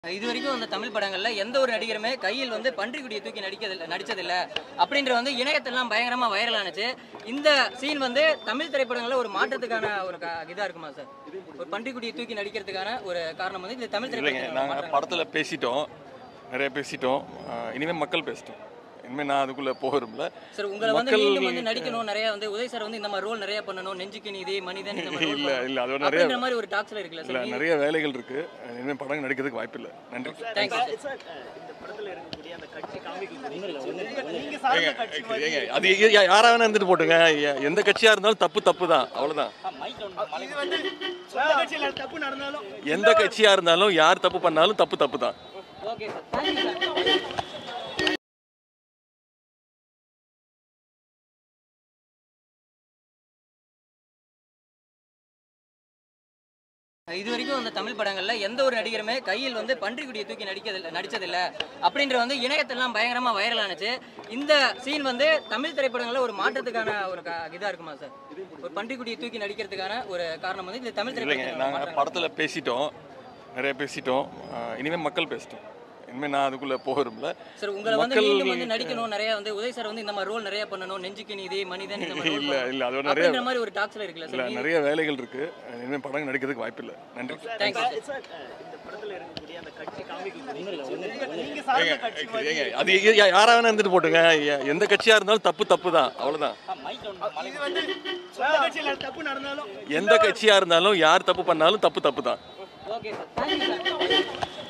இது வரைக்கும் அந்த தமிழ் படங்கள்ல எந்த ஒரு நடிகருமே கையில் வந்து பன்றிக்குடியை தூக்கி நடிக்கதில்ல நடிச்சதில்ல அப்படின்ற வந்து இணையத்தெல்லாம் பயங்கரமா வைரல் ஆனுச்சு இந்த சீன் வந்து தமிழ் திரைப்படங்கள்ல ஒரு மாற்றத்துக்கான ஒரு க- இதா இருக்குமா சார் ஒரு பன்றிக்குடியை தூக்கி நடிக்கிறதுக்கான ஒரு காரணம் வந்து இந்த தமிழ் இல்லைங்க திரைப்படங்கள் நாங்கள் படத்தில் பேசிட்டோம் நிறைய பேசிட்டோம் ஆஹ் இனிமே மக்கள் பேசிட்டோம் இனிமேல் நான் அதுக்குள்ளே போக விரும்பல சார் உங்களை வந்து மக்கள் மீண்டும் வந்து நடிக்கணும் நிறைய வந்து உதய் சார் வந்து இந்த மாதிரி ரோல் நிறைய பண்ணணும் நெஞ்சுக்கு நீதி மனிதன் இந்த மாதிரி role இல்லை பண்ணணும். இல்லை அது ஒரு நிறைய அப்படின்ற மாதிரி ஒரு டாக்ஸ்ல இருக்குல்ல இல்லை சார் நிறைய வேலைகள் இருக்குது இனிமேல் படம் நடிக்கிறதுக்கு வாய்ப்பு இல்லை நன்றி தேங்க்ஸ் சார் இந்த படத்துல இருக்கக்கூடிய அந்த கட்சி காமிக்க நீங்க சார்ந்த கட்சி மாதிரி ஏங்க அது எ- யா- யாரா வேணா இருந்துட்டு போட்டுங்க எ- எந்த கட்சியாக இருந்தாலும் தப்பு தப்பு தான் அவ்வளோதான் இது வந்து சொந்த கட்சியில தப்பு நடந்தாலும் எந்த கட்சியாக இருந்தாலும் யார் தப்பு பண்ணாலும் தப்பு தப்பு தான் ஓகே சார் தேங்க்யூ சார் இது வரைக்கும் அந்த தமிழ் படங்கள்ல எந்த ஒரு நடிகருமே கையில் வந்து பன்றிக்குடியை தூக்கி நடிக்கதில்ல நடிச்சதில்ல அப்படின்ற வந்து இணையத்தெல்லாம் பயங்கரமா வைரல் ஆனுச்சு இந்த சீன் வந்து தமிழ் திரைப்படங்கள்ல ஒரு மாற்றத்துக்கான ஒரு க- இதா இருக்குமா சார் ஒரு பன்றிக்குடியை தூக்கி நடிக்கிறதுக்கான ஒரு காரணம் வந்து இந்த தமிழ் இல்லைங்க திரைப்படங்கள் நாங்கள் படத்தில் பேசிட்டோம் நிறைய பேசிட்டோம் ஆஹ் இனிமேல் மக்கள் பேசிட்டோம் இனிமேல் நான் அதுக்குள்ளே போக விரும்பல சார் உங்களை வந்து மக்கள் மீண்டும் வந்து நடிக்கணும் நிறைய வந்து உதய் சார் வந்து இந்த மாதிரி ரோல் நிறைய பண்ணணும் நெஞ்சுக்கு நீதி மனிதன் இந்த மாதிரி role இல்லை பண்ணணும். இல்லை அது ஒரு நிறைய அப்படின்ற மாதிரி ஒரு டாக்ஸ்ல இருக்குல்ல இல்லை சார் நிறைய வேலைகள் இருக்குது இனிமேல் படம் நடிக்கிறதுக்கு வாய்ப்பு இல்லை நன்றி தேங்க்ஸ் சார் இந்த படத்துல இருக்கக்கூடிய அந்த கட்சி காமிக்க நீங்க சார்ந்த கட்சி மாதிரி ஏங்க அது எ- யா- யாரா வேணா இருந்துட்டு போட்டுங்க எ- எந்த கட்சியாக இருந்தாலும் தப்பு தப்பு தான் அவ்வளோதான் இது வந்து சொந்த கட்சியில தப்பு நடந்தாலும் எந்த கட்சியாக இருந்தாலும் யார் தப்பு பண்ணாலும் தப்பு தப்பு தான் ஓகே சார் தேங்க்யூ சார்